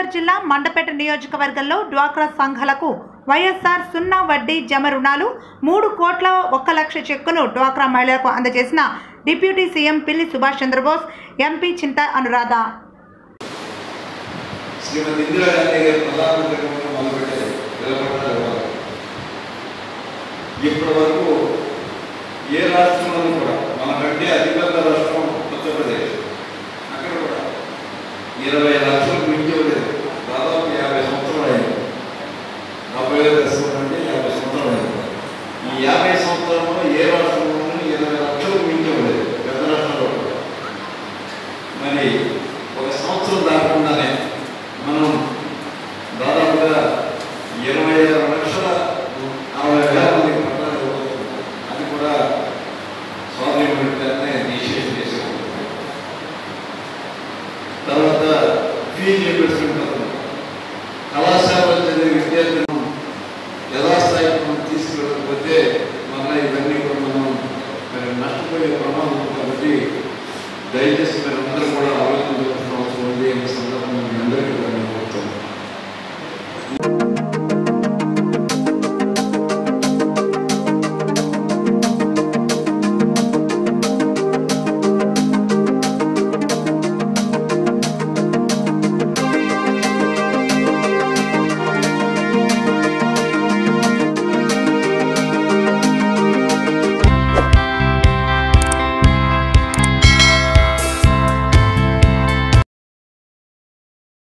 జిల్లా మండపేట నియోజకవర్గంలో డ్వాక్రా సంఘాలకు వైఎస్ఆర్ సున్నా వడ్డీ జమ రుణాలు మూడు కోట్ల ఒక్క లక్ష చెక్కును డ్వాక్రా మహిళలకు అందజేసిన డిప్యూటీ సీఎం పిల్లి సుభాష్ చంద్రబోస్ ఎంపీ చింత అనురాధ శ్రీమతి ఇందిరాగాంధీ గారు ప్రధానమంత్రిగా మొదలుపెట్టారు నిలబడ్డారు వారు. ఇప్పటి వరకు ఏ రాష్ట్రంలోనూ కూడా మనకంటే అతిపెద్ద రాష్ట్రం ఉత్తరప్రదేశ్ అక్కడ కూడా ఇరవై లక్షలకు మించి లేదు దాదాపు యాభై సంవత్సరాలు అయింది డెబ్బై ఐదు లక్షలు అంటే యాభై సంవత్సరాలు అయింది ఈ యాభై సంవత్సరంలో ఏ రాష్ట్రంలోనూ ఇరవై లక్షలకు మించి లేదు పెద్ద రాష్ట్రంలో కూడా. మరి ఒక సంవత్సరం దాటకుండానే మనం దాదాపుగా ఇరవై ఆరు లక్షల అరవై వేల మందికి పట్టాలు ఇవ్వబోతున్నాం. అది కూడా స్వాతంత్ర్యం పెట్టారనే నిషేధం చేశారు తర్వాత ఫీజు రియంబర్స్మెంట్ పథకం కళాశాలలో చదివే విద్యార్థులను యథాస్థాయికి మనం తీసుకెళ్ళకపోతే మన ఇవన్నీ కూడా మనం మరి నష్టపోయే ప్రమాదం ఉంది కాబట్టి దయచేసి మీరు అందరూ కూడా ఆలోచన చేయాల్సిన అవసరం ఉంది ఈ సందర్భంగా